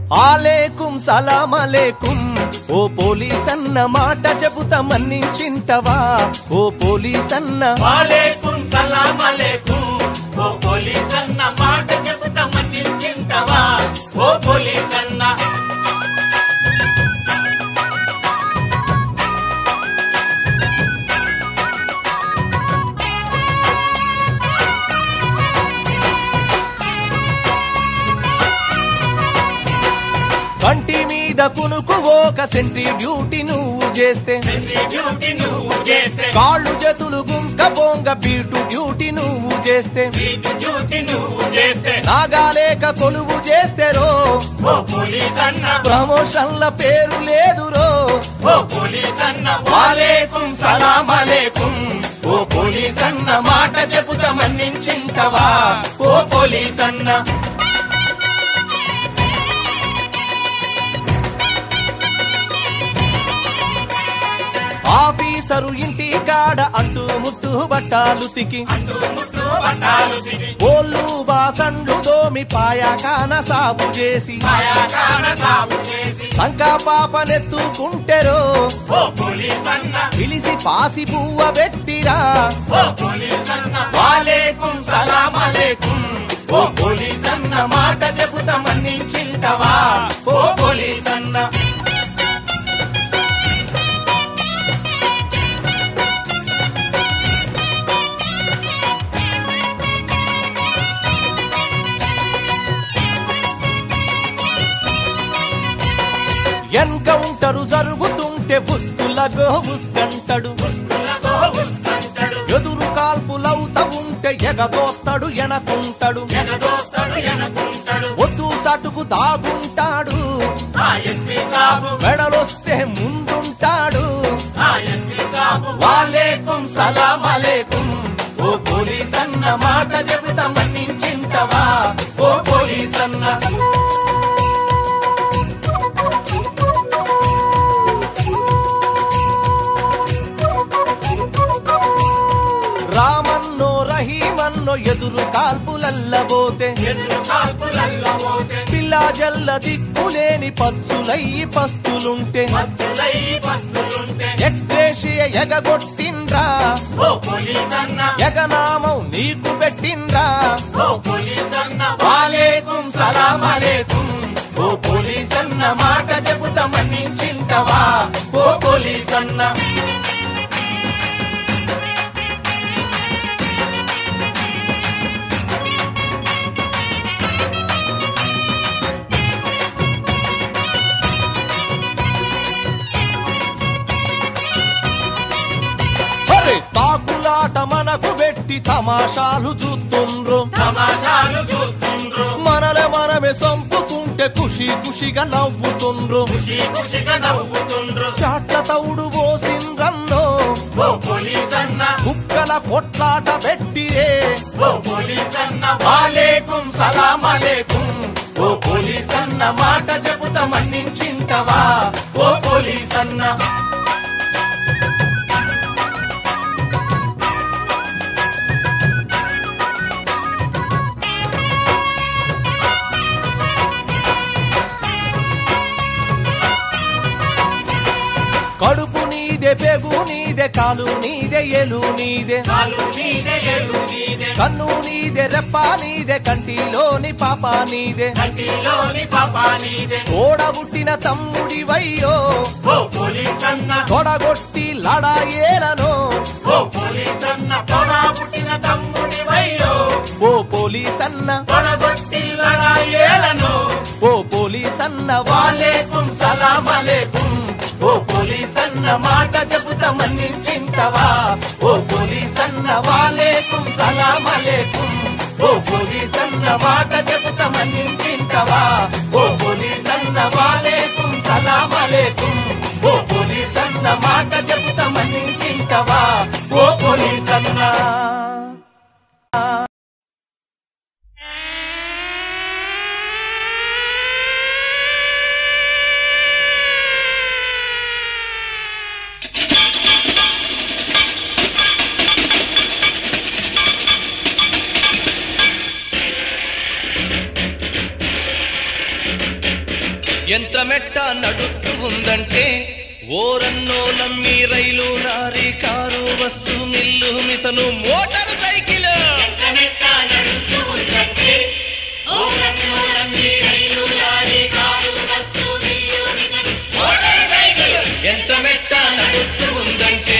ఆలేకుం సలాం అలేకుం ఓ police అన్న మాట చెబుతా మన్నించింటవా ఓ పోలీస్ అన్న వాలేకుం సలాం అలేకుం ఓ పోలీస్ అన్న మాట చెబుతా మన్నించింటవా ఓ పోలీస్ అన్న కంటి మీద కునుకు ఒక సెంట్రీ డ్యూటీ నువ్వు చేస్తే సెంట్రీ డ్యూటీ నువ్వు చేస్తే కాళ్ళు చేతులు గుంస్క బోంగ బీటు డ్యూటీ నువ్వు చేస్తే వీటి డ్యూటీ నువ్వు చేస్తే నాగాలేక కొలువు చేస్తే రో ఓ పోలీస్ అన్న ప్రమోషన్ల పేరు లేదురో ఓ పోలీస్ అన్న వాలేకుం సలాం అలేకుం ఓ పోలీస్ అన్న మాట చెబుతా మన్నించింటవా ఓ పోలీస్ అన్న ఆఫీసరు ఇంటి కాడ అంటూ ముట్టు బట్టాలు తికి అంటూ ముట్టు పట్టాలు తిని ఓళ్ళు బాసండ్లు దోమి పాయాకాన సాపు చేసి మాయాకార సాగు చేసి సంకా పాపనెత్తుకుంటెరో ఓ పోలీస్ అన్న పిలిసి పాసి పువ్వ పెట్టిరా ఓ పోలీస్ అన్న వాలేకుం సలాం అలేకుం ఓ పోలీస్ అన్న మాట చెబుతా మన్నించింటవా ఓ పోలీస్ అన్న ఎన్కౌంటరు జరుగుతుంటే ఉస్కులగో ఉస్కంటడు పుస్తలతో ఉస్కంటడు ఎదురు కాల్పులవుత ఉంటే ఎగదోస్తాడు ఎనకుంటాడు ఎగదోస్తాడు ఎనకుంటాడు ఒడ్డు సటుకు దాగుంటాడు ఆ ఎస్పీ సాబు మెడలొస్తే ముందుంటాడు ఆ ఎస్పీ సాబు వాలేకుం సలాం అలేకుం ఓ పోలీస్ అన్న మాట చెబుతా మన్నించింటవా ఓ పోలీస్ అన్న రామన్నో రహీమన్నో ఎదురు కాల్పులల్లబోతే ఎదురు కాల్పులల్లో పోతే పిల్లా జల్ల దిక్కులేని పచ్చులయ్యి పస్తులుంటే మచ్చులై పస్తులుంటే ఎక్స్ప్రెషియ ఎగగొట్టిండ్రా ఓ పోలీస్ అన్న ఎగనామం నీకు పెట్టిండ్రా ఓ పోలీస్ అన్న వాలేకుం సలాం అలేకుం ఓ పోలీస్ అన్న మాట చెబుతా మన్నించింటవా ఓ పోలీస్ అన్న అరే తాకులాట మనకు పెట్టి తమాషాలు చూస్తుండ్రు తమాషాలు చూస్తుండ్రు మనల మనమే సంపుకుంటే ఖుషి ఖుషిగా నవ్వుతుండ్రు ఖుషి ఖుషిగా నవ్వుతుండ్రు చాట్ల తౌడు పోసిండ్రన్నో ఓ పోలీస్ అన్న కుక్కల కొట్లాట పెట్టిరే ఓ పోలీస్ అన్న వాలేకుం సలాం అలేకుం ఓ పోలీస్ అన్న మాట చెబుతా మన్నించింటవా ఓ పోలీస్ అన్న కడుపు నీదే పెగు నీదే కాలు నీదే ఎలు నీదే కాలు నీదే ఎలు నీదే కన్ను నీదే రెప్ప నీదే కంటిలోని పాప నీదే కంటిలోని పాపా నీదే తోడబుట్టిన తమ్ముడి వయ్యో ఓ పోలీస్ అన్న తొడగొట్టి లడాయేలను ఓ పోలీస్ అన్న పొడా పుట్టిన తమ్ముడి వయ్యో ఓ పోలీస్ అన్న పొడగొట్టి లడాయేలను ఓ పోలీస్ అన్న వాలే వాలేకుం సలాం అలేకుం ఓ పోలీస్ అన్న మాట చెబుతా మన్నించింటవా ఓ పోలీస్ అన్న వాలేకుం సలాం అలేకుం ఓ పోలీస్ అన్న మాట చెబుతా మన్నించింటవా ఓ పోలీస్ అన్న వాలేకుం సలాం అలేకుం ఓ పోలీస్ అన్న మాట చెబుతా మన్నించింటవా ఓ పోలీస్ అన్న యంత్రమెట్ట నడుస్తూ ఉందంటే ఓరన్నోలమ్మి rail lorry car bus mill machine motor cycle ఎంతమెట్ట నడుస్తూ ఉందంటే ఓ రంగులన్నీ rail lorry car bus mill machine motor cycle యంత్రమెట్ట నడుస్తూ ఉందంటే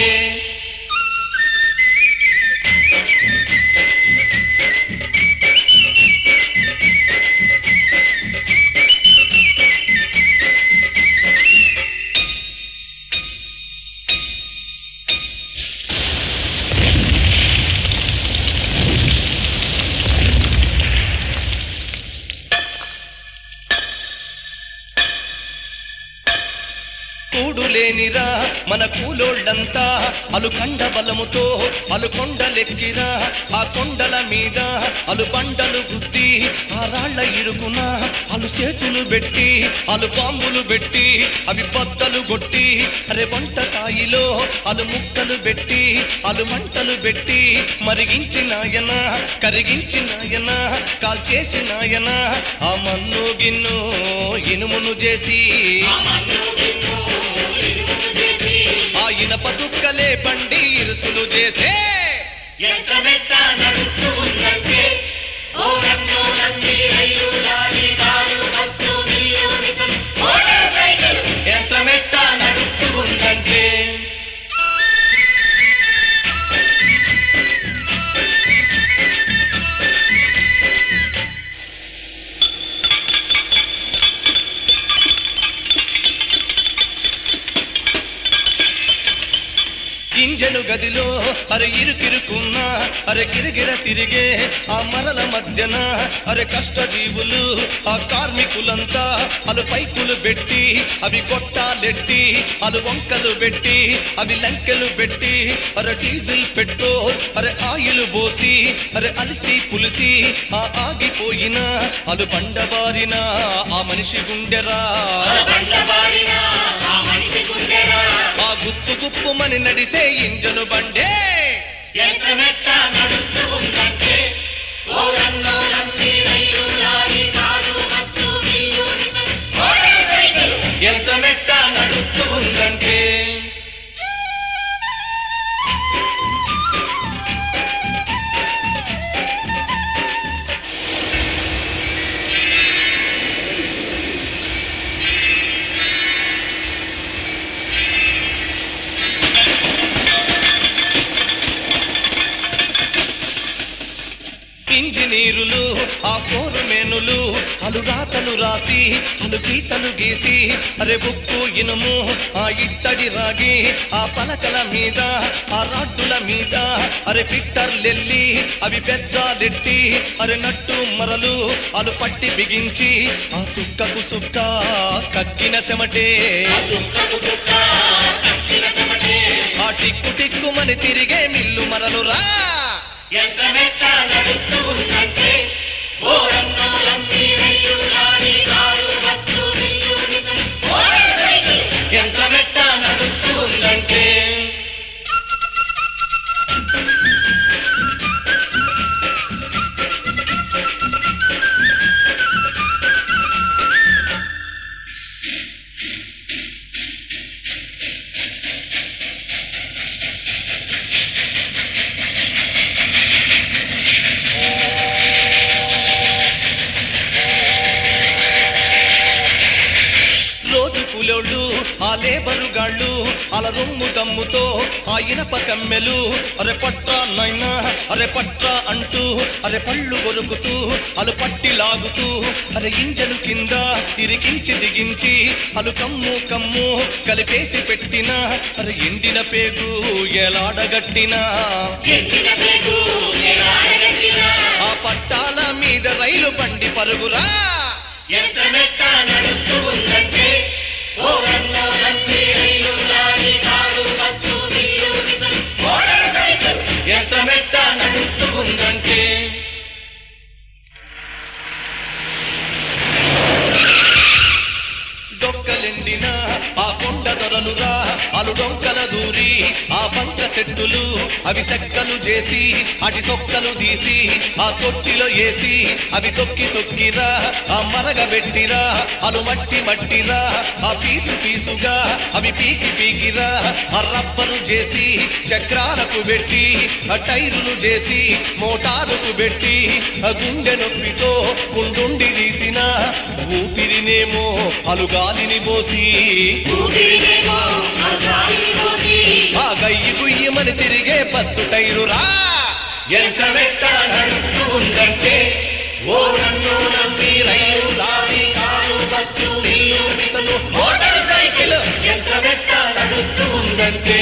కూడు లేనిరా మన కూలోళ్ళంతా అలు కండ బలముతో అలు కొండలెక్కిరా ఆ కొండల మీద అలు బండలు గుద్ది ఆ రాళ్ల ఇరుకున అలు చేతులు పెట్టి అలు బాంబులు పెట్టి అవి బద్దలు కొట్టి అరే వంటకాయిలో అలు ముక్కలు పెట్టి అలు మంటలు పెట్టి మరిగించినాయన కరిగించినాయన కాల్చేసినాయన ఆ మన్ను గిన్ను ఇనుమును చేసి ఆ మన్ను గిన్ను ఇనుమును చేసి ఆ ఇనప దుక్కలే బండి ఇరుసులు చేసే ఎంతమెట్ట నడుస్తూ ఉందంటే ఓ రంగులన్నీ rail lorry car bus mill machine motor cycle ఎంత మెట్ట నడుస్తూ ఉందంటే ఇంజను గదిలో అరే ఇరుకిరుకున్నా అరే గిరిగిర తిరిగే ఆ మరల మధ్యన అరే కష్టజీవులు ఆ కార్మికులంతా అలు పైపులు పెట్టి అవి గొట్టాలెట్టి అలు వంకలు పెట్టి అవి లంకెలు పెట్టి అరే డీజిల్ పెట్రోల్ అరే ఆయిల్ పోసి అరే అలిసి పులిసి ఆ ఆగిపోయిన అలు బండబారిన ఆ మనిషి గుండెరా బండబారిన ఆ మనిషి గుండెరా ఆ గుప్పు గుప్పుమని నడిసే ఇంజను బండే ఎంతమెట్ట నడుస్తూ ఉందంటే ఓ రంగులన్నీ rail lorry car bus mill machine motor cycle ఎంత మెట్ట నడుస్తూ ఉందంటే ఇంజనీరులు ఆ ఫోరుమేనులు అలు రాతలు రాసి అలు గీతలు గీసి అరే ఉప్పు ఇనుము ఆ ఇత్తడి రాగి ఆ పలకల మీద ఆ రాడ్డుల మీద అరే పిట్టర్లెల్లి అవి పెద్దాలెట్టి అరే నట్టు మరలు అలు పట్టి బిగించి ఆ సుక్కకు సుక్క కక్కిన సెమటే ఆ సుక్కకు సుక్క కక్కిన చెమటే ఆ టిక్కు టిక్కుమని తిరిగే మిల్లు మరలురా ఎంతమెట్ట నడుస్తూ ఉందంటే ఓ రంగులన్నీ rail lorry car bus mill machine motor cycle ఎంత మెట్ట నడుస్తూ ఉందంటే రోజు కూలోళ్ళు ఆ లేబరు గాళ్ళు అల రొమ్ము దమ్ముతో ఆ ఇనప కమ్మెలు అరే పట్రా నైనా అరే పట్రా అంటూ అరే పళ్ళు కొరుకుతూ అలు పట్టి లాగుతూ అరే ఇంజను కింద తిరిగించి దిగించి అలు కమ్ము కమ్ము కలిపేసి పెట్టిన అరే ఎండిన పేగు ఎలాడగట్టినా ఎండిన పేగు ఎలాడగట్టిన ఆ పట్టాల మీద రైలు బండి పరుగురా ఎంతమెట్ట నడుస్తూ ఉందంటే ఓ రంగులన్నీ rail lorry car bus mill machine motor cycle ఎంత మెట్ట నడుస్తూ ఉందంటే డొక్కలెండిన ఆ కొండ దొరలురా అలు డొంకల దూరి ఆ పంక సెట్టు ఎద్దులు అవి చెక్కలు చేసి అటి తొక్కలు తీసి ఆ తొట్టిలో వేసి అవి తొక్కి తొక్కిరా ఆ మరగ పెట్టిరా అలు మట్టి మట్టిరా ఆ పీసు పీసుగా అవి పీకి పీకిరా ఆ రబ్బరు చేసి చక్రాలకు పెట్టి ఆ టైరులు చేసి మోటారుకు పెట్టి ఆ గుండె నొప్పితో కుండుండి తీసిన ఊపిరినేమో అలుగాలిని పోసి ఊపిరినేమో అలసాయి పోసి ఆ గయ్యి గుయ్యమని తిరిగే బస్సు టైరురా ఎంత వెట్ట నడుస్తూ ఉందంటే ఓ నన్ను నమ్మి రైలు లారీ కారు బస్సు నీరు మిసలు మోటార్ సైకిల్ ఎంత వెట్ట నడుస్తూ ఉందంటే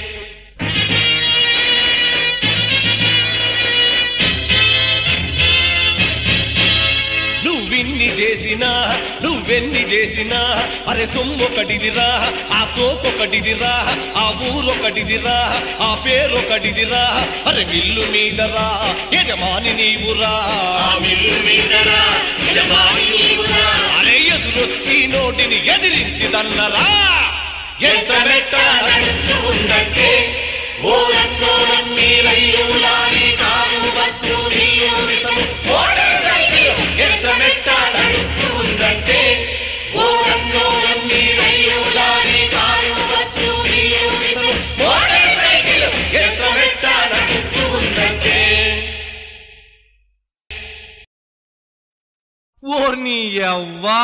నువ్విన్ని చేసినా నువ్వెన్ని చేసినా అరే సొమ్మొకటిదిరా ఆ సోకొకటిదిరా ఆ ఊరొకటిదిరా ఆ పేరొకటిదిరా అరే మిల్లు మీదరా యజమాని నీవురా ఆ మిల్లు మీదరా యజమాని నీవురా అరే ఎదురొచ్చి నోటిని ఎదిరించి దన్నరా ఎంత మెట్ట నడుస్తూ ఉందంటే ఓ రన్నో నమ్మి రైలు లారీ కారు బస్సు నీరు మిసలు మోటార్ సైకిల్ ఎంత మెట్ట నడుస్తూ ఉందంటే ఓ రన్నో నమ్మి రైలు లారీ కారు బస్సు నీరు మిసలు మోటార్ సైకిల్ ఎంత మెట్ట నడుస్తూ ఉందంటే ఓర్ని అవ్వా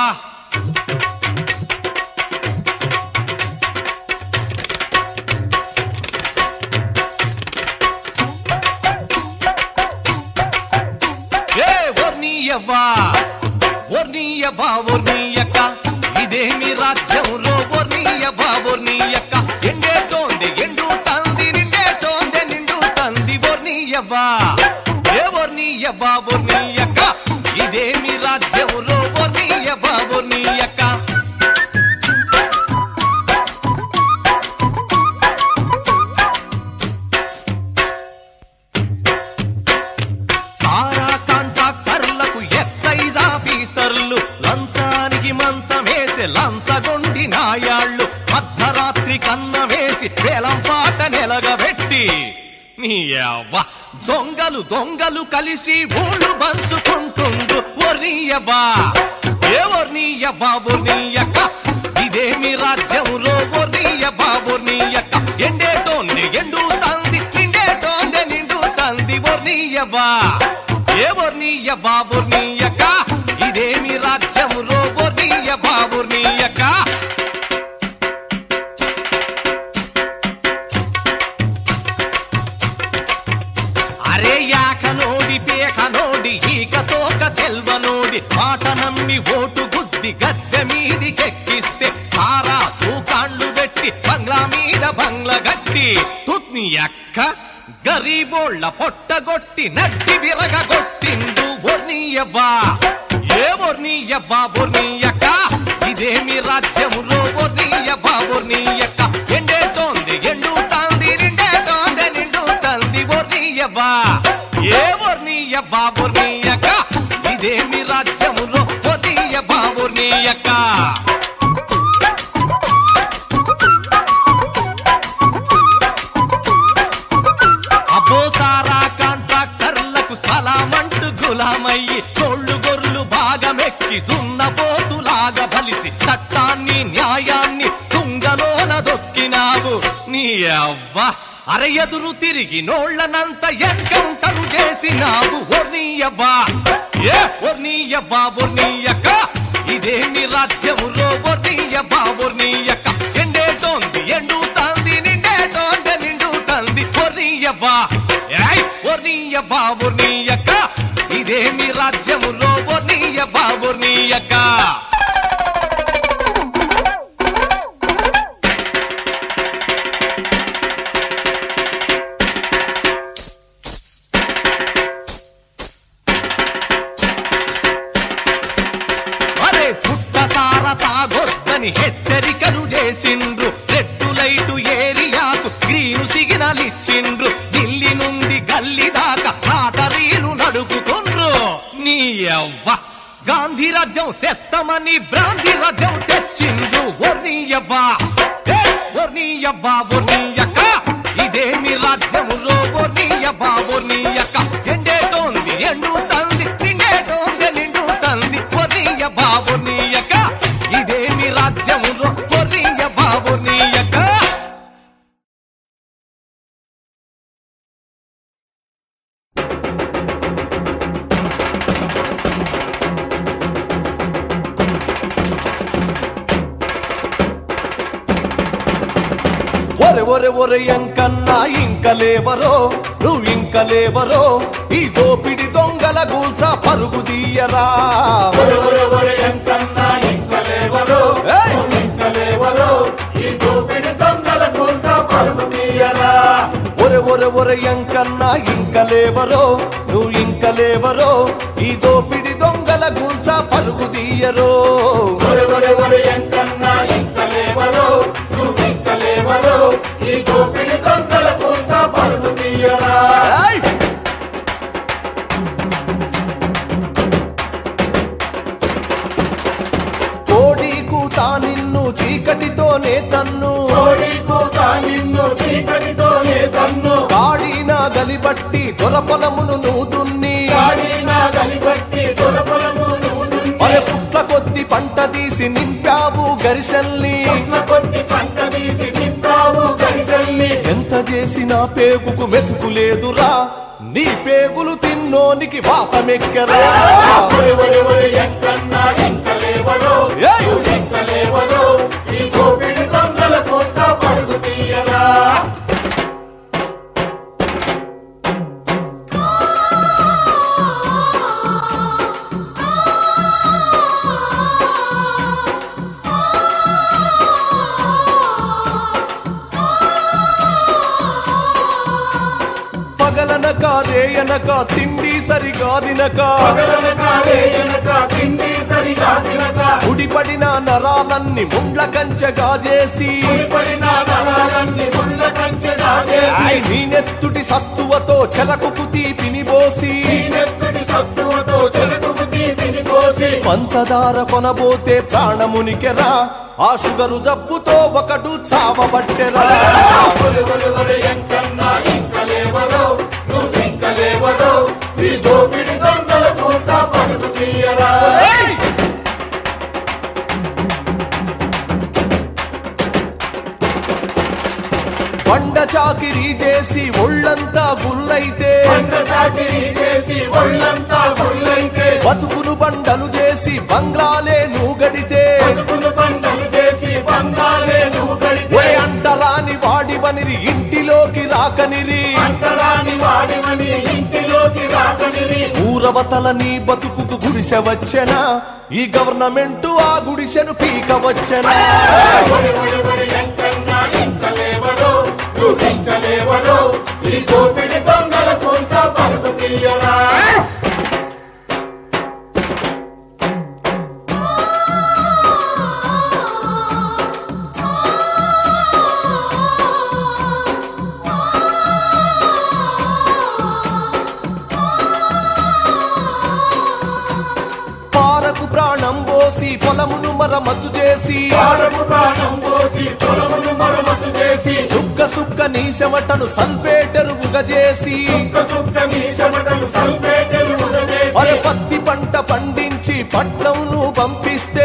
ఏ ఓర్నీయవ్వా ఓర్నీయవ్వా ఓర్నీయక్క ఇదేమి రాజ్యంలో ఓర్నీయవ్వా ఓర్నీయక్క ఎండేటోంది ఎండు తంది నిండేటోంది నిండు తంది ఓర్నీయవ్వా ఏ ఓర్నీయవ్వా ఓర్నీయక్క ఇదేమి రాజ్యంలో ఓర్నీయవ్వా ఓర్నీయక్క సారా కాంట్రాక్టర్లకు ఎక్సైజ్ ఆఫీసర్లు లంచానికి మంచమేసి లంచగొండి నాయాళ్ళు అర్ధరాత్రి కన్న వేసి వేలం పాట నెలగబెట్టి నీ అవ్వ దొంగలు దొంగలు కలిసి ఊళ్ళు పంచుకుంటుండ్రు ఒర్నీయబ్బా ఏ ఒర్నీయబ్బా ఒర్నీయక్క ఇదేమి రాజ్యంలో ఒర్నీయబ్బా ఒర్నీయక్క ఎండేటోంది ఎండు తంది నిండేటోంది నిండు తంది ఒర్నీయబ్బా ఏ ఒర్నీయబ్బా ఒర్నీయక్క ఇదేమి రాజ్యములో ఒర్నీయబ్బా ఒర్నీయక్క అరే యాక నోడి పేక నోడి ఈక తోక తెల్వ నోడి మాట నమ్మి ఓటు గుద్ది గద్దె మీదికెక్కిస్తే సారా తూకాళ్ళు పెట్టి బంగ్లా మీద బంగ్లా గట్టి తుత్ని అక్క గరీబోళ్ళ పొట్టగొట్టి నడ్డి విరగొట్టిండు ఒర్నీయవ్వా ఏ ఒర్నీయవ్వా ఒర్నీయక్క ఇదేమి రాజ్యములో ఒర్నీయవ్వా ఒర్నీయక్క ఎండేటోంది ఎండు తాంది నిండేటోంది నిండు తంది ఒర్నీయవ్వా ఏ ఒర్నీయవ్వా ఒర్నీయక్క ఇదేమి రాజ్యములో ఒర్నీయవ్వా ఒర్నీయక్క అబ్బో సారా కాంట్రాక్టర్లకు సలామంటూ గులామయ్యి చోళ్ళు గొర్రెలు భాగమెక్కి దున్నపోతులాగా బలిసి చట్టాన్ని న్యాయాన్ని తుంగలోన దొక్కినావు నీ అవ్వ అర ఎదురు తిరిగి నోళ్లనంత ఎన్కౌంటరు చేసినావు ఒర్నీయవ్వా ఏ ఒర్నీయవ్వా ఒర్నీయక్క ఇదేమి రాజ్యములో ఒర్నీయవ్వా ఒర్నీయక్క ఎండేటోంది ఎండు తాంది నిండేటోంది నిండు తంది ఒర్నీయవ్వా ఏయ్ ఒర్నీయవ్వా ఒర్నీయక్క ఇదేమి రాజ్యములో ఒర్నీయవ్వా ఒర్నీయక్క అరే పుట్టసార తాగొద్దని హెచ్చరికలు చేసిండ్రు రెడ్ లైటు ఏరియాకు గ్రీను సిగ్నల్ ఇచ్చిండ్రు ఢిల్లీ నుండి గల్లీ దాకా లాటరీలు నడుపుకుండ్రు నీ అవ్వ గాంధీ రాజ్యం తెస్తామని బ్రాంతి రాజ్యం తెచ్చిండ్రు ఒర్నీయవ్వా ఏ, ఒర్నీయవ్వా ఒర్నీయక్క ఇదే ఇదేమి రాజ్యములో నీయ బాబు నీయక ఎండేటోంది ఎండు తంది నిండేటోంది నిండు తంది నీయ బాబు నీయక ఇదేమి రాజ్యములో నీయ బాబు నీయక ఒరే ఒరే ఒరే ఎంకన్నా ఇంకలేవరో నువ్వు ఇంకలేవరో ఈ దోపిడి దొంగల గూల్చ పరుగు తీయరా ఏయ్! ఒరే ఒరే ఒరే ఎంకన్నా ఇంకలేవరో నువ్వు ఇంకలేవరో ఈ దోపిడి దొంగల గూల్చ పరుగు తీయరో ఏయ్! కోడి కూత నిన్ను చీకటితోనే తన్ను కాడిన గలిబట్టి దొరపలమును నూదున్ని మరి పుట్ల కొద్ది పంట తీసి నింపావు గరిసెల్ని ఎంత చేసినా పేగుకు మెతుకు లేదురా నీ పేగులు తిన్నోనికి వాతమెక్కరా ఏయ్! పగలనక రేయనక తిండి సరిగా తినక ఉడిపడిన నరాలన్నీ ముండ్ల కంచెగా చేసి ఆయ్ నీ నెత్తుటి సత్తువతో చెలకుకు తీపిని పోసి పంచదార కొనబోతే ప్రాణమునికెరా ఆ షుగరు జబ్బుతో ఒకడు చావబట్టెరా ఏయ్! బండ చాకిరీ చేసి ఒళ్ళంతా గుల్లైతే బతుకులు బండలు చేసి బంగ్లాలే నూగడితే ఒరే అంటరాని వాడివనిరి ఇంటిలోకి రాకనిరి ఊరవతల నీ బతుకుకు గుడిసె వచ్చెనా ఈ గవర్నమెంట్ ఆ గుడిసెను పీక వచ్చెనా పారకు ప్రాణం పోసి పొలమును మరమతు చేసి సుక్క సుక్క నీ చెమటను సల్ఫేటరుగా చేసి అరే పత్తి పంట పండించి పట్నంను పంపిస్తే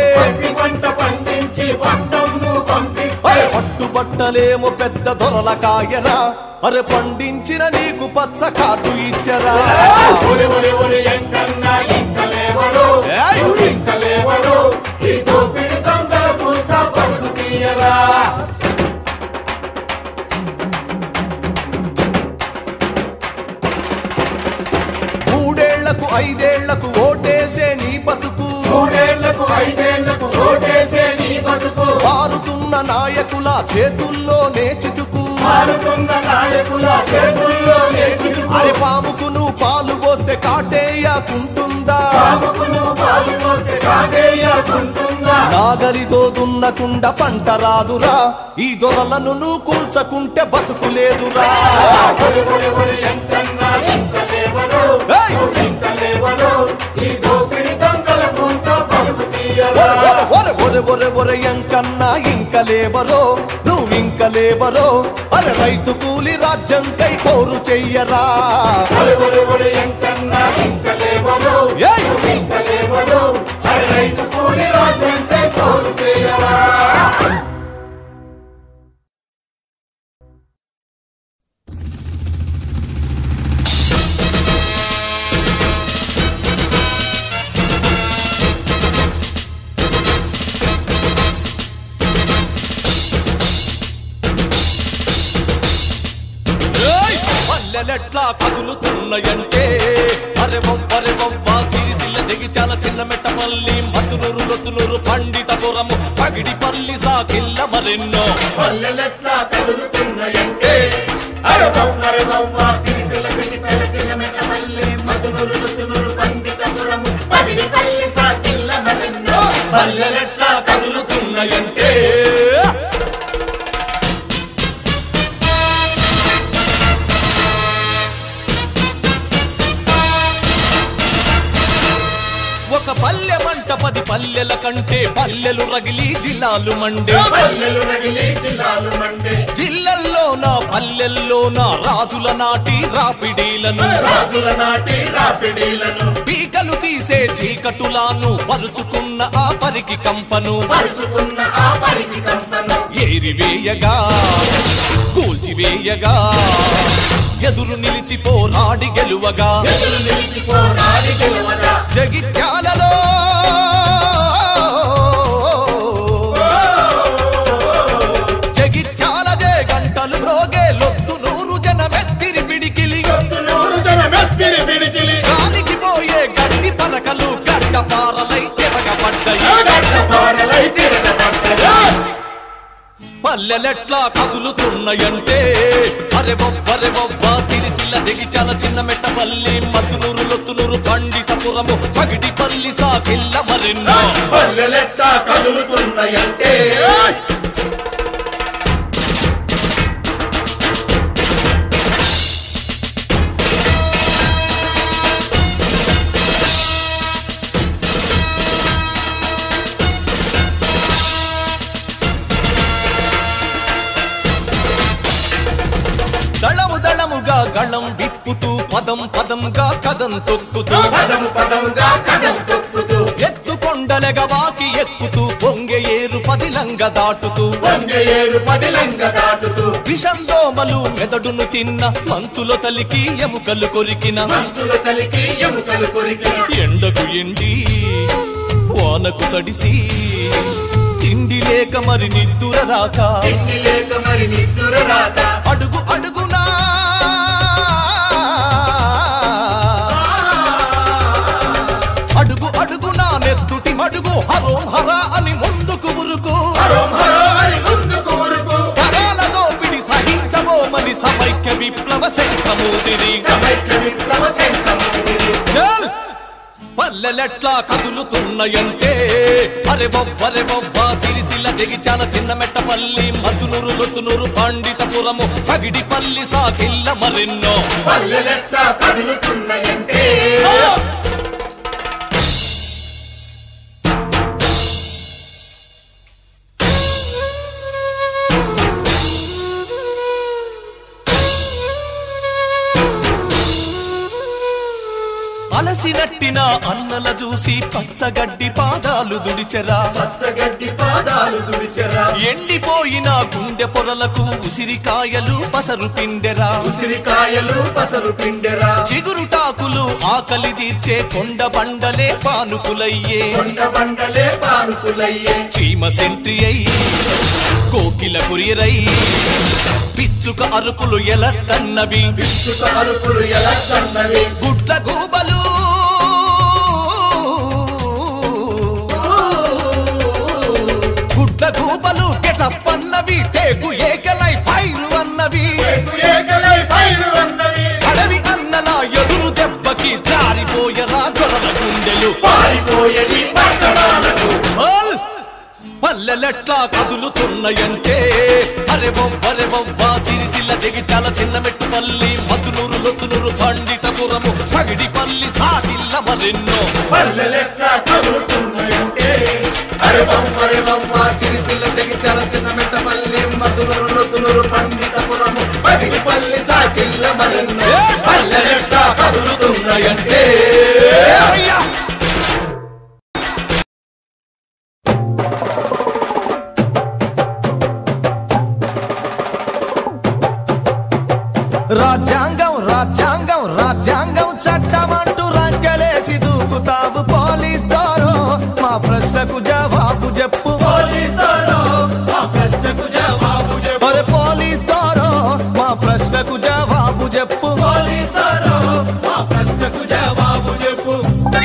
అరే పట్టుబట్టలేమో పెద్ద దొరల కాయరా అరే పండించిన నీకు పచ్చ కార్డు ఇచ్చరా ఏయ్! మూడేళ్లకు ఐదేళ్లకు ఓటేసే నీ బతుకు మూడేళ్లకు ఐదేళ్లకు ఓటేసే నీ బతుకు మారుతున్న నాయకుల చేతుల్లో నేచితుకు మారుతున్న నాయకుల చేతుల్లో నేర్చుకు అరే పాముకును పాలు పోస్తే కాటేయకుంటుందా పాముకును పాలు పోస్తే కాటేయకుంటుందా నాగలితో దున్నకుండా పంట రాదురా ఈ దొరలను నువ్వు కూల్చకుంటే బతుకులేదురా ఒరి ఒరి ఒరి ఎంతన్నా ఎంత లేవరో ఏయ్! ఎంత లేవరో ఈ దోపిడి దొంగల కూంచ పరుగు తీయరా ఒరె, ఒరె, ఒరె, ఒరె, ఒరె, ఎంకన్నా ఇంక లేవరో నువ్వు ఇంక లేవరో అరే రైతు కూలి రా రాజ్యంకై పోరు చెయ్యరా ఒరే ఒరే ఒరే ఎంతన్నా ఇంత లేవరు ఏయ్! ఇంత లేవరు అరే రైతు కూలి రాజంటే కోరు చేయరా ఏయ్! పల్లెలెట్లా కదులుతున్నాయంటే అరే వవ్వరే వవ్వ సిరిసిల్ల జగిచాల చిన్న మెట్టపల్లి మధునూరు లొత్తునూరు పండితపురము పగిడిపల్లి సాకిల్ల మరెన్నో పల్లెలెట్లా కదులుతున్నాయంటే అరే బొమ్మరే బొమ్మ సిరిసిల్ల పిటితల చిన్న మెట్టపల్లి మధునూరు రుచునూరు పండితపురము పదిడి పల్లి సాకిల్ల మరెన్నో పల్లెలెట్లా కదులుతున్నాయంటే ఒక పల్లె మంట పది పల్లెల కంటే పల్లెలు రగిలి జిల్లాలు మండే పల్లెలు రగిలి జిల్లాలు మండే జిల్లల్లోన పల్లెల్లోన రాజుల నాటి రాపిడీలను రాజుల నాటి రాపిడీలను పీకలు తీసే చీకటులాను పరుచుకున్న ఆ పరికి కంపను పరుచుకున్న ఆ పరికి కంపను ఏరివేయగా కూల్చివేయగా ఎదురు నిలిచి పోరాడి గెలువగా ఎదురు నిలిచి పోరాడి గెలవగా జగిత్యాలలో జగిత్యాలదే గంటలు మ్రోగే లొత్తు నూరు జనమెత్తిరి పిడికిలి నూరు జన మెత్తిరి పిడికిలి గాలికి పోయే గడ్డి పరకలు గడ్డ పారలై తిరగబడ్డాయి పారలై తిరగబడ్డగా పల్లెలెట్లా కదులుతున్నాయంటే అరే బొబ్బరే బొబ్బ సిరిసిల్ల జగిచాల చిన్న మెట్టపల్లి మద్దునూరు లొత్తునూరు పండితపురము పగిడిపల్లి సాకిల్ల మరెన్నో పల్లెలెట్టా కదులుతున్నాయంటే దళము దళముగా గళం విప్పుతూ పదం పదంగా కదం తొక్కుతూ పదము పదముగా కదం తొక్కుతూ ఎత్తుకొండలగ వాకి ఎక్కుతూ పొంగె ఏరు పదిలంగ దాటుతూ వంగ ఏరు పదిలంగ దాటుతూ విషం దోమలు మెదడును తిన్న మంచులో చలికి ఎముకలు కొరికిన మంచుల చలికి ఎముకలు కొరికి ఎండకు ఎండి వానకు తడిసి తిండి లేక మరి నిద్దుర రాక తిండి లేక మరి నిద్దుర రాక అడుగు అడుగునా అడుగు అడుగునా నెత్తుటి మడుగు హరోం హరా అని ముందుకు ఉరుకు హరోం హరో అని ముందుకు ఉరుకు తరాల దోపిడి సహించబోమని సమైక్య విప్లవ శంఖమూదిరి సమైక్య విప్లవ శంఖమూదిరి చల్ పల్లెలెట్లా కదులుతున్నాయంటే అరే బొబ్బరే బొబ్బ సిరిసిల్ల జగిచాల చిన్న మెట్టపల్లి మధునూరు లొత్తునూరు పండితపురము పగిడిపల్లి సాకిల్ల మరెన్నో పల్లెలెట్టా కదులుతున్నాయంటే అలసినట్టిన అన్నల చూసి పచ్చగడ్డి పాదాలు దుడిచెరా పచ్చగడ్డి పాదాలు దుడిచెరా ఎండిపోయిన గుండె పొరలకు ఉసిరికాయలు పసరు పిండెరా ఉసిరికాయలు పసరు పిండెరా చిగురుటాకులు ఆకలి తీర్చే కొండ బండలే పానుకులయ్యే కొండ బండలే పానుకులయ్యే చీమ సెంట్రి అయి కోకిల కురియరై పిచ్చుక అరుపులు ఎలట్టన్నవి పిచ్చుక అరుపులు ఎలా కన్నవి గుడ్ల గూబలు గుడ్ల గూబలు గెటప్పన్నవి టేకు ఏకలై ఫైరు అన్నవి ఏకలై ఫైరు అన్నవి అడవి అన్నల ఎదురు దెబ్బకి జారిపోయరా గొర్రెల గుండెలు పారిపోయేది పట్టణాలకు ఓల్! పల్లెలెట్లా కదులుతున్నాయంటే అరే బొబ్బరే బొబ్బ సిరిసిల్ల జగిచాల చిన్న మెట్టుపల్లి మధునూరు లొత్తునూరు పండితపురము పగిడిపల్లి సాగిల్ల మరెన్నో పల్లెలెట్లా కదులుతున్నాయంటే అరే బొమ్మరే బొమ్మ సిరిసిల్ల జగిత్యాల చిన్న మెట్టపల్లి మధునూరు నొత్తునూరు పండితపురము పదిగి పల్లి సాకిళ్ళ మరెన్నో పల్లెలెట్టా కదులుతున్నాయంటే రాజ్యాంగం రాజ్యాంగం రాజ్యాంగం చట్టమంటూ రంకెలేసి దూకుతావు పోలీస్ దారో మా ప్రశ్నకు జవాబు చెప్పు పోలీస్ దారో మా ప్రశ్నకు జవాబు చెప్పు పోలీస్ దారో మా ప్రశ్నకు జవాబు చెప్పు పోలీస్ దారో మా ప్రశ్నకు జవాబు చెప్పు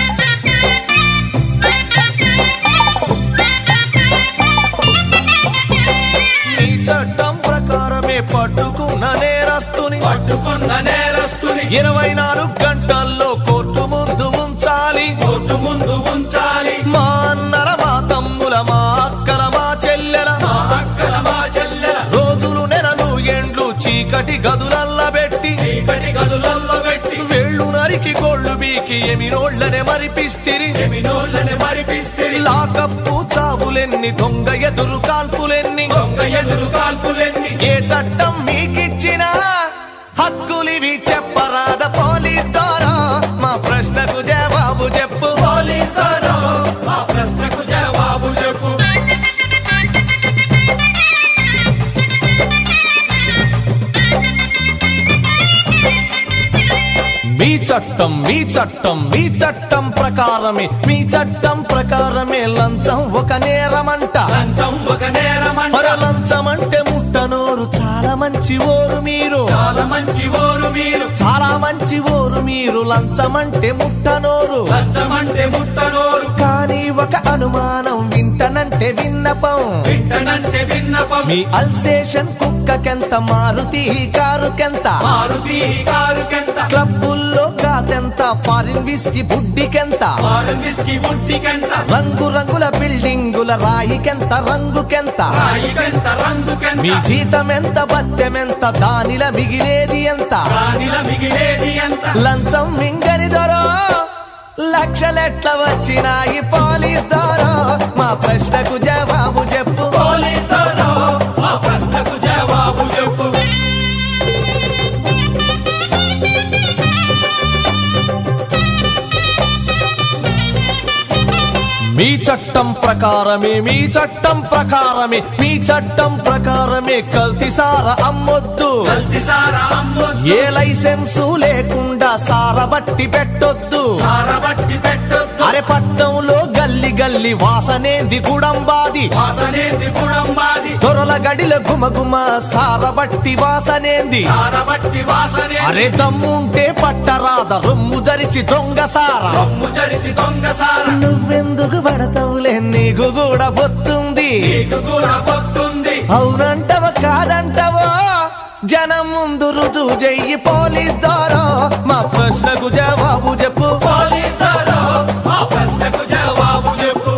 నీ చట్టం ప్రకారమే పట్టుకున్న నేరస్తుని పట్టుకున్న నేరస్తుని ఇరవై నాలుగు గంటల్లో కోర్టు ముందు ఉంచాలి కోర్టు ముందు ఉంచాలి మా అన్నల మా తమ్ముల మా అక్కల మా చెల్లెల మా అక్కల మా చెల్లెల రోజులు నెలలు ఎండ్లు చీకటి గదులల్ల పెట్టి చీకటి గదులలో పెట్టి వేళ్ళు నరికి గోళ్ళు బీకి ఎమినోళ్ళనే మరిపిస్తిరి ఎమినోళ్ళని మరిపిస్తిరి లాకప్పు చావులెన్ని దొంగ ఎదురు కాల్పులెన్ని దొంగ ఎదురు కాల్పులెన్ని ఏ చట్టం మీకిచ్చినా హక్కులివి చెప్పరాద పోలీస్ ద్వారా మా ప్రశ్నకు జవాబు చెప్పు పోలీసారో మా ప్రశ్నకు జవాబు చెప్పు మీ చట్టం మీ చట్టం మీ చట్టం ప్రకారమే మీ చట్టం ప్రకారమే లంచం ఒక నేరమంట లంచం ఒక నేరమంట మరో లంచం అంటే ముట్టనోరు చాలా మంచి ఓరు మీరు చాలా మంచి ఓరు మీరు చాలా మంచి ఓరు మీరు లంచం అంటే ముట్టనోరు లంచం అంటే ముట్టనోరు కానీ ఒక అనుమానం వింటనంటే విన్నపం వింటనంటే విన్నపం మీ అల్సేషన్ కుక్కకెంత మారుతి కారుకెంత మారుతి కారుకెంత క్లబ్బుల్లో కాతెంత ఫారిన్ విస్కీ బుడ్డికెంత ఫారెన్ విస్కీ బుట్టికెంత రంగు రంగుల బిల్డింగుల రాయికెంత రంగుకెంత రాయికెంత రంగుకెంత మీ జీతం ఎంత బత్తెమెంత దానిల మిగిలేది ఎంత రాణిల మిగిలేది ఎంత లంచం మింగని దొరో లక్షలెట్ల వచ్చినాయి పోలీస్ దొరో మా ప్రశ్నకు జవాబు చెప్పు పోలీసారో మా ప్రశ్నకు జవాబు చెప్పు మీ చట్టం ప్రకారమే మీ చట్టం ప్రకారమే మీ చట్టం ప్రకారమే కల్తీసార అమ్మొద్దు కల్తీ సారా అమ్మొద్దు ఏ లైసెన్సు లేకుండా సారబట్టి పెట్టొద్దు సారబట్టి పెట్టొద్దు అరే పట్టంలో గల్లి గల్లి వాసనేంది గుడంబాది వాసనేది కుడంబాది దొరల గడిల గుమగుమ సారబట్టి వాసనేంది సారబట్టి వాసనే అరే దమ్ముంటే పట్టరాద రొమ్ము జరిచి దొంగ సార రొమ్ము చరిచి దొంగ సార నువ్వెందుకు పడతావులే నీకు కూడా పొత్తుంది నీకు కూడా పొత్తుంది అవునంటవో కాదంటవో జనం ముందు రుజువు చెయ్యి పోలీస్ ద్వారా మా ప్రశ్నకు జవాబు చెప్పు పోలీసారో మా ప్రశ్నకు జవాబు చెప్పు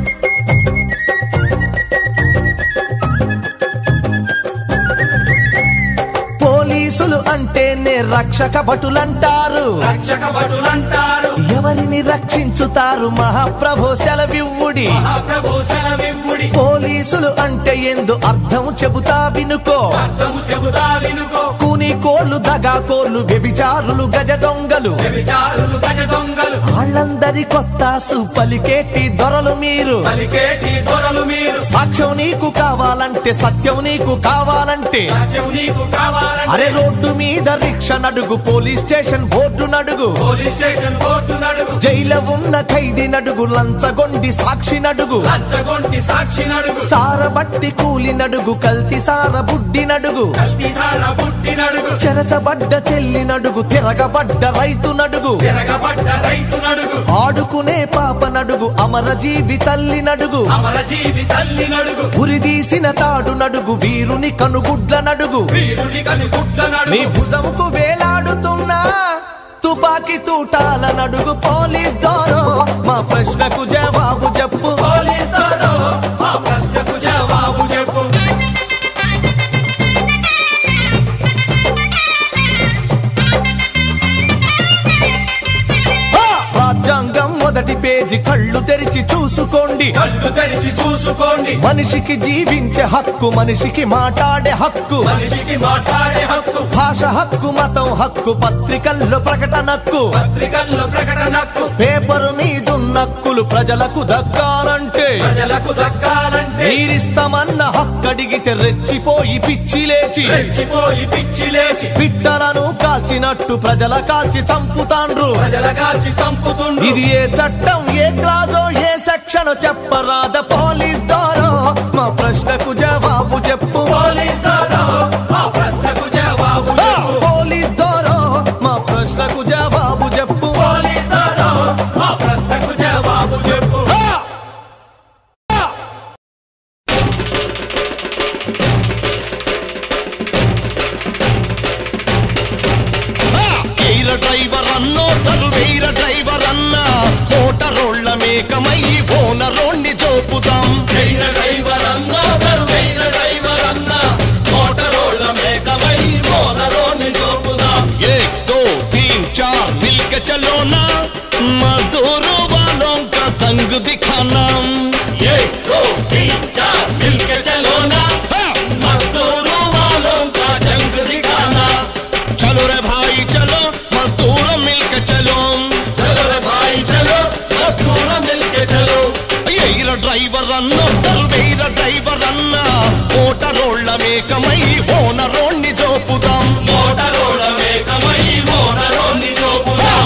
పోలీసులు అంటేనే రక్షక భటులంటారు రక్షక భటులంటారు ఎవరిని రక్షించుతారు మహాప్రభు సెలవివ్వుడి మహాప్రభు సెలవివ్వుడి పోలీసులు అంటే ఎందు అర్థం చెబుతా వినుకో అర్థము చెబుతా వినుకో కూని కోర్లు దగా కోర్లు వ్యభిచారులు గజ దొంగలు వ్యభిచారులు గజ దొంగలు వాళ్ళందరి కొత్తాసు పలికేటి దొరలు మీరు పలికేటి దొరలు మీరు సాక్ష్యం నీకు కావాలంటే సత్యం నీకు కావాలంటే సత్యం నీకు కావాలంటే అరే రోడ్డు మీద రిక్ష నడుగు పోలీస్ స్టేషన్ బోర్డు నడుగు పోలీస్ స్టేషన్ కోర్టు నడుగు జైలు ఉన్న ఖైదీ నడుగు లంచగొండి సాక్షి నడుగు లంచగొంటి సాక్షి నడుగు సారబట్టి కూలి నడుగు కల్తి సార బుడ్డి నడుగు కల్తీ సార బుట్టి నడుగు చెరచబడ్డ చెల్లి నడుగు తిరగబడ్డ రైతు నడుగు తిరగబడ్డ రైతు నడుగు ఆడుకునే పాప నడుగు అమరజీవి తల్లి నడుగు అమరజీవి తల్లి నడుగు ఉరిదీసిన తాడు నడుగు వీరుని కనుగుడ్ల నడుగు వీరుని కని గుడ్డ నీ నడుగు భుజముకు వేలాడుతున్నా తుపాకీ తూటాల నడుగు పోలీస్ దారో మా ప్రశ్నకు జవాబు చెప్పు పోలీసారో మా ప్రశ్నకు జవాబు చెప్పు ఆ! రాజ్యాంగం మొదటి పేజీ కళ్ళు తెరిచి చూసుకోండి కళ్ళు తెరిచి చూసుకోండి మనిషికి జీవించే హక్కు మనిషికి మాట్లాడే హక్కు మనిషికి మాట్లాడే హక్కు భాష హక్కు మతం హక్కు పత్రికల్లో ప్రకటనక్కు పత్రికల్లో ప్రకటనకు పేపరు మీదున్నక్కులు ప్రజలకు దక్కాలంటే ప్రజలకు దక్కాలంటే మీరిస్తామన్న హక్కు అడిగితే రెచ్చిపోయి పిచ్చి లేచి రెచ్చిపోయి పిచ్చి లేచి బిడ్డలను కాల్చినట్టు ప్రజల కాల్చి చంపుతాండ్రు ప్రజల కాల్చి చంపుతుండ్రు ఇది ఏ చట్టం ఏ క్లాజో ఏ సెక్షన్ చెప్పరాద పోలీస్ దారో మా ప్రశ్నకు జవాబు చెప్పు పోలీస్ దారో ఆ ప్రశ్నకు జవాబు ఆ, చెప్పు పోలీస్ దారో మా ప్రశ్నకు జవాబు చెప్పు పోలీస్ దారో ఆ ప్రశ్నకు జవాబు చెప్పు ఆ! ఎయిర డ్రైవర్ అన్నో తరువేర డ్రైవర్ అన్న మోటరోళ్ళ మేకమై ఓనరోణ్ణి జోపుదాం ఎయిర డ్రైవర్ అన్నో తరువేర డ్రైవర్ అన్న మోటరోళ్ళ మేకమై ఓనరోణ్ణి జోపుదాం एक दो तीन चार मिल के चलो ना मजदूरों वालों का संग दिखाना एक दो तीन चार मिल के चलो ना मजदूरों वालों का जंग दिखाना चलो रे भाई चलो मजदूर मिलके चलो चलो रे भाई चलो मजदूर मिलके चलो ఎయిర డ్రైవర్ అన్న తరువేర డ్రైవర్ అన్న మోటరోళ్ళ మేకమై ఓనరోణ్ణి జోపుదాం మోటరోళ్ళ మేకమై ఓనరోణ్ణి జోపుదాం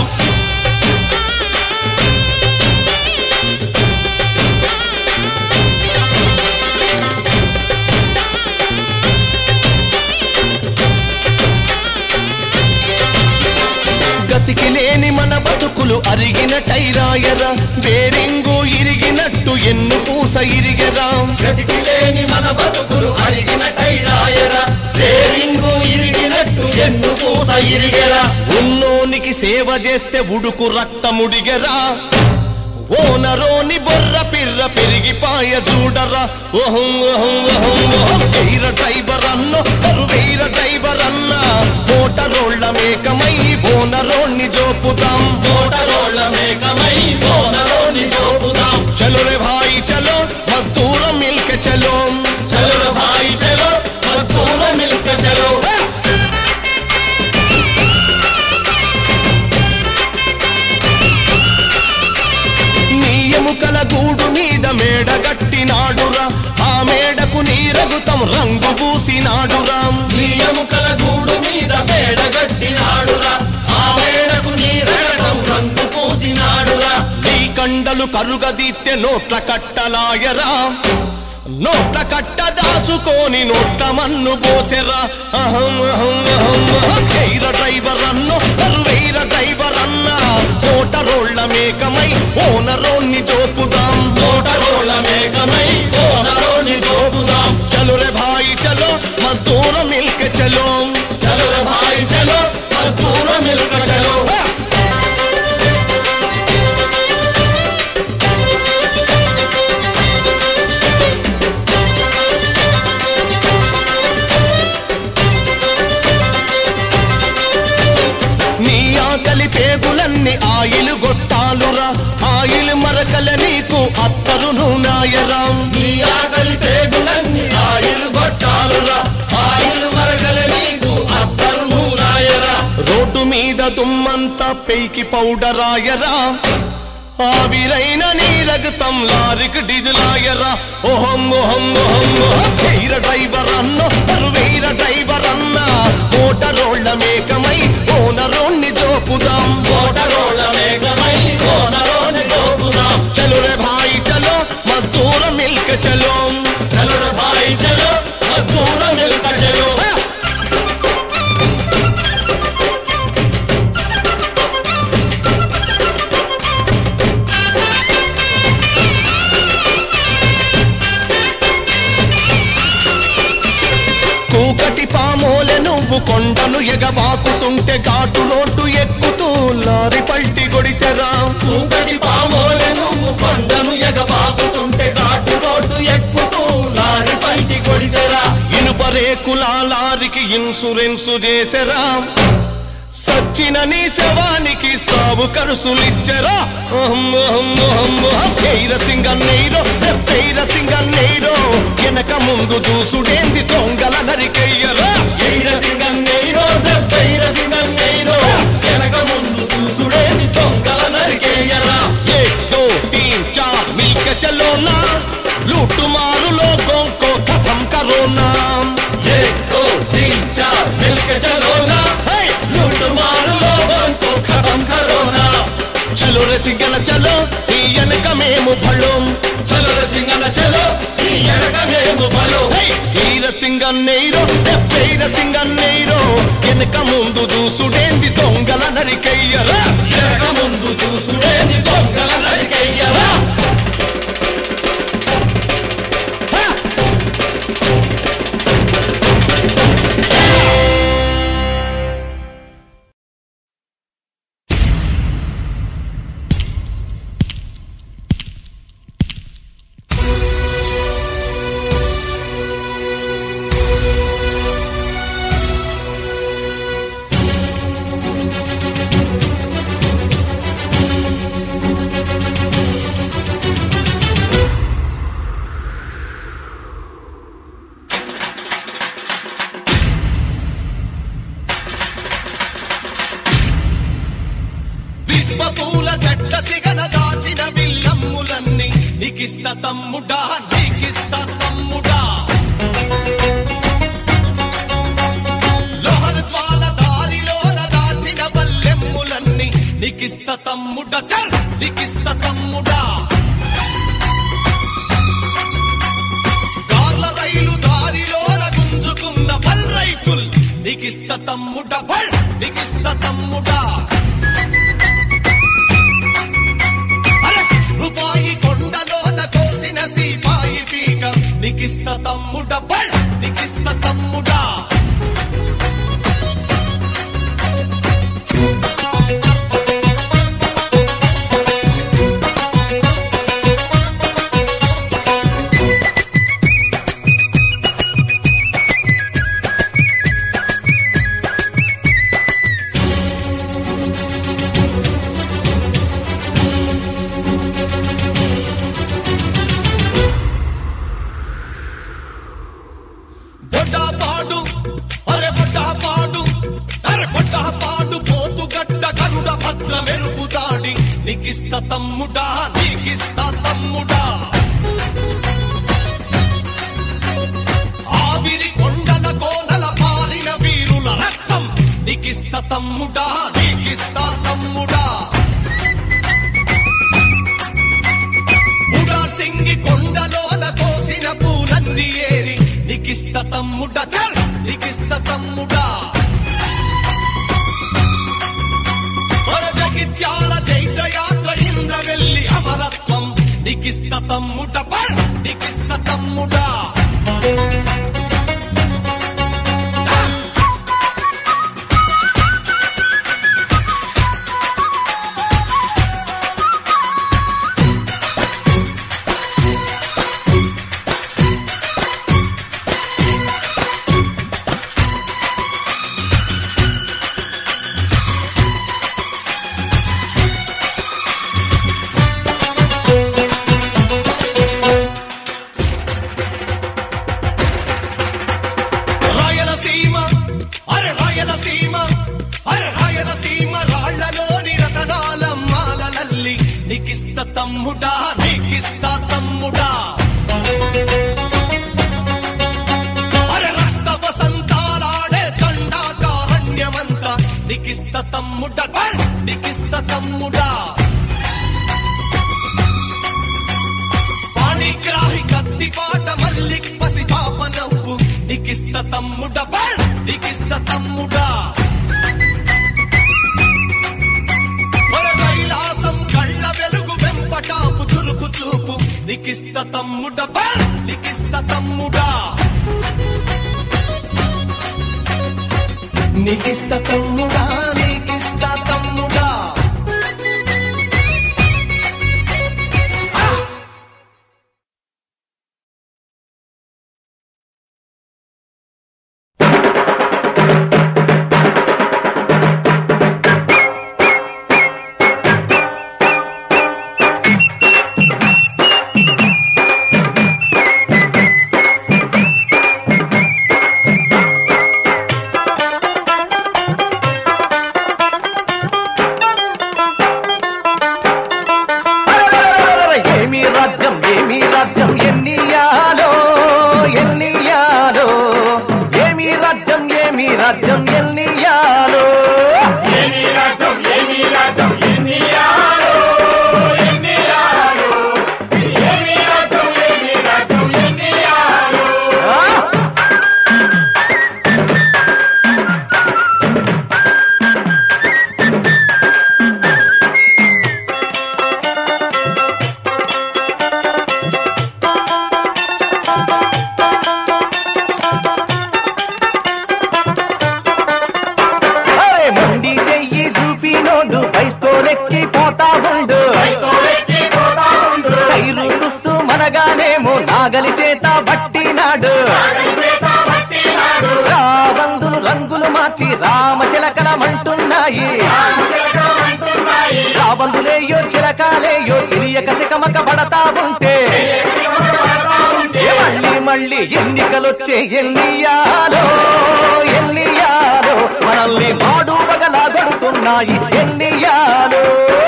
గతికి లేని మన బతుకులు అరిగిన టైరాయరా బేరింగు ఇరిగినట్టు ఎన్ను పూస ఇరిగరా గతికి లేని మన బతుకులు అరిగిన టైరాయరా బేరింగు ఇరిగినట్టు ఎన్ను పూస ఇరిగరా ఉన్నోనికి సేవ చేస్తే ఉడుకు రక్తముడిగరా ఓనరోని బొర్ర పిర్ర పెరిగిపాయ చూడరా ఓహం ఓహం ఓహం ఓహం ఎయిర డ్రైవర్ అన్న తరువేర డ్రైవర్ అన్న మోటరోళ్ళ మేకమై ఓనరోణ్ణి జోపుదాం మోటరోళ్ళ మేకమై ఓనరోణ్ణి జోపుదాం చలో రే భాయి చలో మద్దూర మిల్క చలో చలో రే భాయి చలో మద్దూర మిల్క చలో నీ ఎముకల గూడు మీద మేడ గట్టినాడురా ఆ మేడకు నీరగుతం రంగు పూసినాడురా నీ ఎముకల గూడు మీద మేడ గట్టినాడురా ఆ మేడకు నీరగటం రంగు పూసినాడురా నీ కండలు కరుగదీత్తె నోట్ల కట్టలాయరా నోట్ల కట్ట దాచుకొని నోట్ల మన్ను పోసెరా అహం అహం అహం అహం ఎయిర డ్రైవర్ అన్నో తరువైర డ్రైవర్ అన్న మోటరోళ్ళ మేకమై ఓనరోణ్ణి జోపుదాం మోటరోళ్ళ మేకమై ఓనరోణ్ణి జోపుదాం చలో రే భాయి చలో మజ్దూర మిల్క చలో చలో రే భాయి చలో మజ్దూర మిల్క చలో నీ ఆకలి పేగులన్నీ ఆయిలు గొట్టాలురా ఆయిల్ మరకల నీకు అత్తరును నాయరా నీ ఆకలి పేగులన్నీ ఆయిల్ గొట్టాలురా ఆయిల్ మరకల నీకు అత్తరును నాయరా రోడ్డు మీద దుమ్మంతా పెయికి పౌడరాయరా ఆవిరైన నీ రగతం లారికి డిజలాయరా ఓహం ఓహం ఓహం ఓహం ఎయిర డ్రైవర్ అన్న తరువేర డ్రైవర్ అన్న మోటరోళ్ళ మేకమై ఓనరోణ్ణి జోపుదాం మోటరోళ్ళ మేకమై ఓనరోణ్ణి జోపుదాం చలో రే భాయి చలో మజ్దూర మిల్క చలో చలో రే భాయి చలో మజ్దూర మిల్క చలో కూకటి పామోలె నువ్వు కొండను ఎగబాకుతుంటే ఘాటు రోడ్డు ఎక్కుతూ లారి పల్టి కొడితెరా కూకటి పామోలె నువ్వు కొండను ఎగబాకుతుంటే ఘాటు రోడ్డు ఎక్కుతూ లారి పల్టి కొడితెరా ఇనుప రేకుల లారికి ఇన్సూరెన్సు చేసెరా సచ్చిన నీ శవానికి సావు కరుసులిచ్చరా పేర సింగన్నీరో పేర సింగన్నీరో వెనక ముందు చూసుడేంది దొంగల నరికెయ్యరా ఎయిర సింగన్నీరో పేర సింగన్నీరో వెనక ముందు చూసుడేంది దొంగల నరికెయ్యరా एक दो तीन चार मिलके चलो ना लूट मारू लोगों को खत्म करो ना एक दो तीन चार मिलके चलो ना हे, लूट मारू लोगों को खत्म करो ना चलो रे सिंगन चलो ఈ వెనక మేము భళం చలో రే సింగన చలో ఈ వెనక మేము భళం ఈర సింగన్నీరో డెబ్బైర సింగన్నీరో వెనక ముందు చూసుడేంది దొంగల నరికయ్యరా వెనక ముందు చూసుడేంది దొంగల నరికయ్యరా హ! విశ్వపూల చెట్ల సిగన దాచిన విల్లమ్ములన్నీ నీకిస్త తమ్ముడా నీకిస్త తమ్ముడా లోహన జ్వాల దారిలోన దాచిన వల్లెమ్ములన్నీ నీకిస్త తమ్ముడ చల్ నీకిస్త తమ్ముడా కార్ల రైలు దారిలోన గుంజుకున్న బల్ రైఫుల్ నీకిస్త తమ్ముడ బల్ నీకిస్త తమ్ముడా అరే! రూపాయి కొండలోన కోసిన సీపాయి పీక నీకిస్త తమ్ముడ బల్ నీకిస్త తమ్ముడా బొడ్డా పాడు అరే బొడ్డా పాడు అరే బొడ్డా పాడు పోతు గడ్డ గరుడ భద్ర మెరుపు దాడి నీకిస్త తమ్ముడా నీకిస్త తమ్ముడా ఆవిరి కొండల కోనల పారిన వీరుల రక్తం నీకిస్త తమ్ముడా నీకిస్త తమ్ముడా ముడా సింగి కొండలోన కోసిన పూలన్నీ ఏరి నీకిస్త తమ్ముడా చల్ నీకిస్త తమ్ముడా జగిత్యాల చైత్రయాత్ర ఇంద్ర వెళ్ళి అమరత్వం నీకిస్త తమ్ముడ బల్ నీకిస్త తమ్ముడా రాయలసీమ అరే రాయలసీమ అరే రాయలసీమ రాళ్లలోని రతనాల మాలలల్లి నీకిస్త తమ్ముడా నీకిస్త తమ్ముడా అరే రక్త వసంతాలాడే దండాకారణ్యమంతా నీకిస్త తమ్ముడ బల్! నీకిస్త తమ్ముడా పాణిగ్రాహి కత్తి పాట మల్లిక్ పసి పాప నవ్వు నీకిస్త తమ్ముడ బల్! నీకిస్త తమ్ముడా మన కైలాసం కళ్ళ వెలుగు వెంపటాపు చురుకు చూపు నీకిస్త తమ్ముడ బల్! నీకిస్త తమ్ముడా నీకిస్త తమ్ముడా నీకిస్త తమ్ముడా నాగలి చేత బట్టినాడు రాబందులు రంగులు మార్చి రామచిలకలమంటున్నాయి రాబందులేయో చిలకాలేయో తెలియక తికమక పడతా ఉంటే ఏ మళ్ళీ మళ్ళీ ఎన్నికలొచ్చే ఎన్నియాలో ఎన్నియాలో మనల్ని మాడు పగలా కొడుతున్నాయి ఎన్నియాలో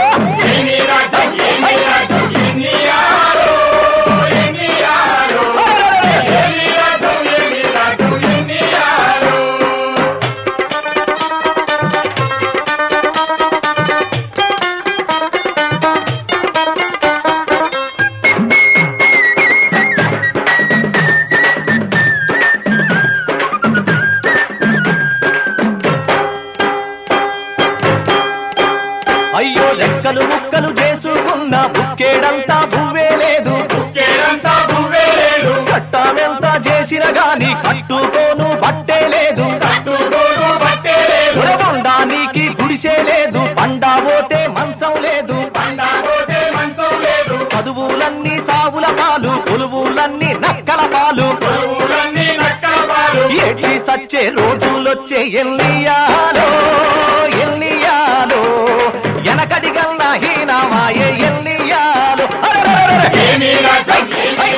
అయ్యో రెక్కలు ముక్కలు చేసుకున్న బుక్కేడంతా భూవే లేదు చట్టమెంత చేసిన గాని కట్టుకోను బట్టే లేదు ఉడగొండానికి గుడిసే లేదు పండా పోతే మంచం లేదు చదువులన్నీ సావుల పాలు కొలువులన్నీ నక్కల పాలు ఏడ్చి సచ్చే రోజులొచ్చే ఎల్లియాలో ఎల్లియాలో వెనకడి గన్నా హీనమాయే ఎల్లియాలో అరెరెరెరె!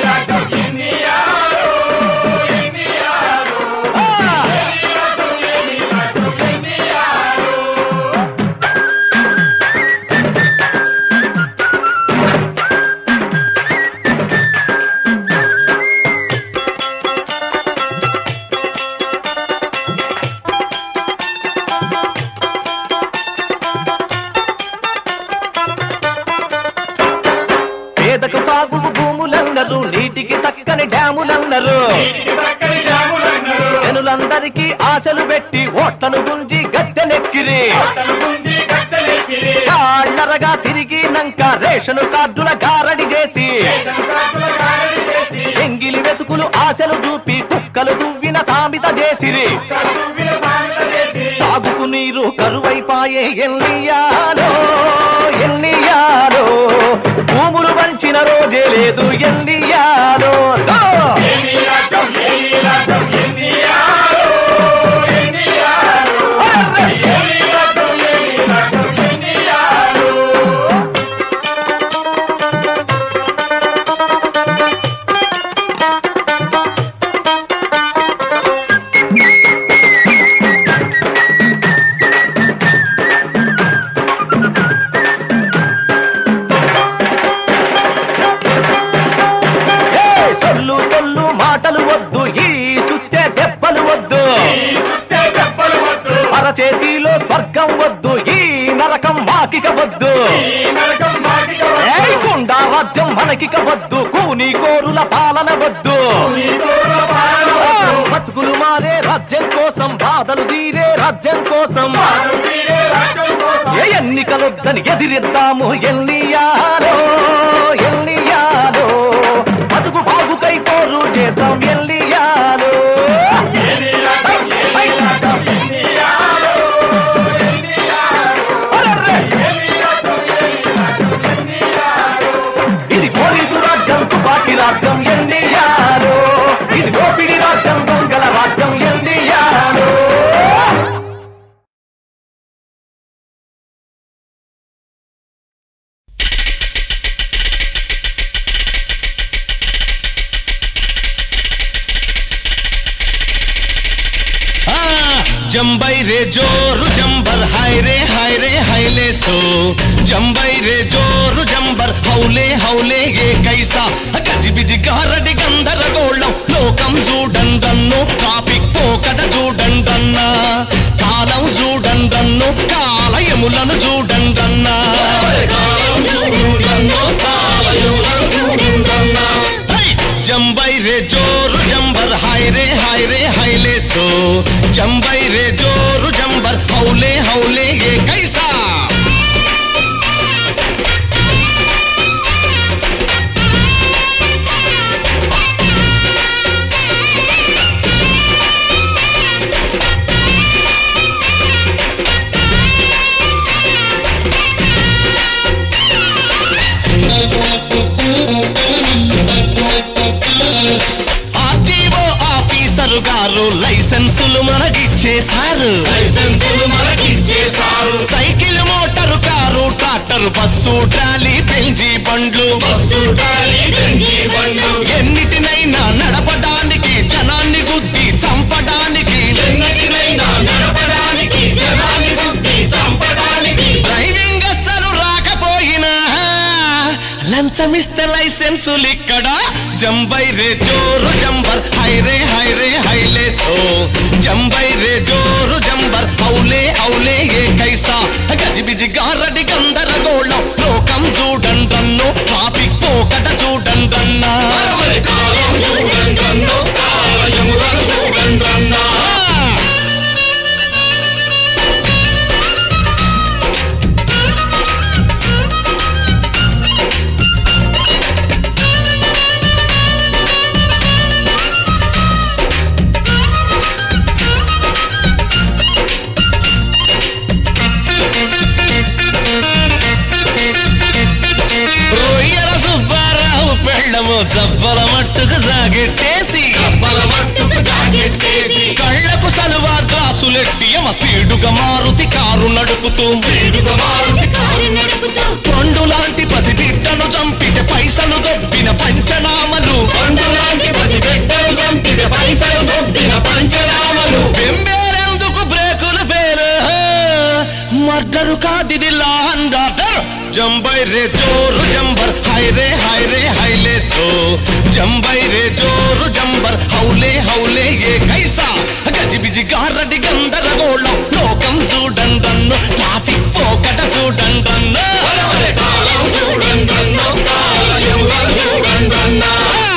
ఆ! పేదకు సాగు భూములన్నరు నీటికి చక్కని డ్యాములన్నరు జనులందరికీ ఆశలు పెట్టి ఓట్లను గుంజి గద్దెనెక్కిరి కాళ్ళరగా తిరిగినంక రేషను కార్డుల గారడి చేసి ఎంగిలి వెతుకులు ఆశలు చూపి కుక్కలు దువ్విన సామిత చేసిరి సాగుకు నీరు కరువైపాయే ఎన్నియాలో ఎన్నియాలో భూములు వంచిన రోజే లేదు ఎన్నియాలో దో! ఏ సొల్లు సొల్లు మాటలు వద్దు ఈ సుత్తే దెబ్బలు వద్దు అరచేతిలో స్వర్గం వద్దు ఈ నరకం మాకిక వద్దు ఏయ్ గుండా రాజ్యం మనకిక వద్దు కూని కోరుల పాలన వద్దు ఆ, బతుకులు మారే రాజ్యం కోసం బాధలు తీరే రాజ్యం కోసం ఏ ఎన్నికలొద్దని ఎదిరిద్దాము ఎన్నియాలో ఎన్నియాలో బతుకు బాగుకై పోరు చేద్దాం ఎన్నియాలో ఇది పోలీసు రాజ్యం తుపాకీ రాజ్యం ఎన్నియాలో ఇది దోపిడి రాజ్యం దొంగల రాజ్యం ఎన్నియాలో ఆ, జంబై రే జోరు జంబర్ హాయ్ రే హాయ్ రే హైలే సో జంబై రే జోరు జంబర్ హౌలే హౌలే ఏ కైసా గజిబిజి గారడి గందరగోళం లోకం చూడండన్ను ట్రాఫిక్ పోకట చూడండన్నా కాలం చూడండన్ను కాలయములను చూడండన్నా హై! జంబై రే జోరు జంబర్ హాయ్ రే హాయ్ రే హైలే సో జంబై రే జోరు జంబర్ హౌలే హౌలే ఏ కైసా గారు లైసెన్సులు మనకిచ్చేశారు లైసెన్సులు మనకిచ్చేశారు cycle motor car tractor bus trolley బెంజీ బండ్లు బస్సు ట్రాలీ బెంజీ బండ్లు ఎన్నిటినైనా నడపడానికి జనాన్ని గుద్ది చంపడానికి ఎన్నటినైనా నడపడానికి జనాన్ని బుద్ధి చంపడానికి డ్రైవింగ్ అస్సలు రాకపోయినా లంచమిస్తే లైసెన్సులు ఇక్కడ జంబై రే జోరు జంబర్ హైరే హైరే హైలే సో జంబై రే జోరు జంబర్ హౌలే హౌలే ఏ కైసా గజిబిజి గారడి గందరగోళం లోకం చూడండన్ను ట్రాఫిక్ పోకట చూడండన్నా మరి కాలం చూడండ్రన్నో కాలయములను చూడండ్రన్నా రొయ్యల సుబ్బారావు పెళ్ళము జబ్బల మట్టుకు సాగెట్టేసి బల మట్టుకు జాకెట్టేసి కళ్ళకు సలువా గ్లాసులెట్టి యమ స్పీడుగా మారుతి కారు నడుపుతూ వీడుగా మారుతి కారు నడుపుతూ పండు లాంటి పసిబిడ్డను చంపితే పైసలు దొబ్బిన పంచనామలు పండులాంటి పసిబిడ్డలు చంపిన పైసలు దొబ్బిన పంచనామలు బెంబేరెందుకు బ్రేకులు ఫేరు మర్డరు కాదిది లాండాటర్ జంబై రే జోరు జంబర్ హైరే హైరే హైలే సో జంబై రే జోరు జంబర్ హౌలే హౌలే ఏ కైసా గజిబిజి గారడి గందరగోళం లోకం చూడండన్ను ట్రాఫిక్ పోకట చూడండన్ను మరి కాలం చూడండ్రన్నో కాలయములను చూడండ్రన్నా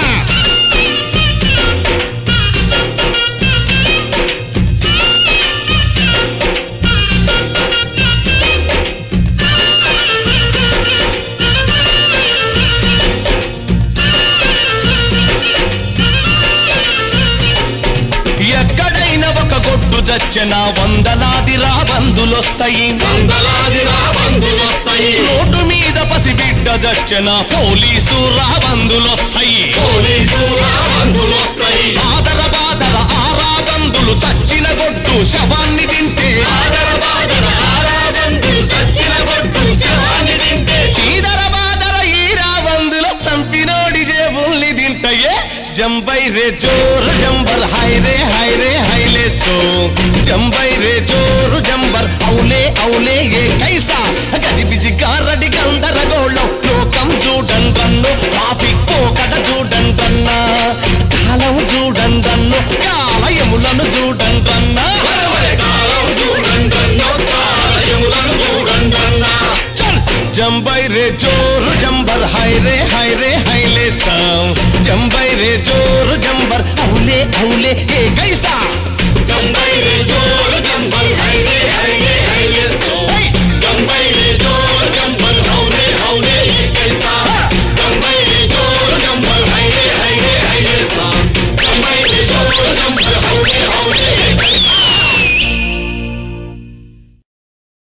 ఎక్కడైనా ఒక గొడ్డు చచ్చిన వందలాది రాబందులొస్తాయి వందలాది రాబందులొస్తాయి రోడ్డు మీద పసిబిడ్డ చచ్చిన పోలీసు రాబందులొస్తాయి పోలీసు రాబందులొస్తాయి బాదర బాదర ఆ రాబందులు చచ్చిన గొడ్డు శవాన్ని తింటే ఆదర బాదర ఆరాబందులు చచ్చిన గొడ్డు శవాన్ని తింటే చీదర బాదర ఈ రాబందుల చంపినోడి జేబుల్ని తింటయే జంబై రే జోరు జంబర్ హైరే హైరే హైలే సో జంబై రే జోరు జంబర్ ఔలే ఔలే ఏ కైసా గజిబిజి గారడి గందరగోళం లోకం చూడండన్ను ట్రాఫిక్ పోకట చూడండన్నా కాలం చూడండన్ను కాలయములను చూడండన్నా మరి కాలం చూడండ్రన్నో కాలయములను చూడండ్రన్నా चल जम्बई रे जोर जंबर हाय रे हाय रे हाय ले साम जम्बई रे जोर जंबर औले औले ए गैसा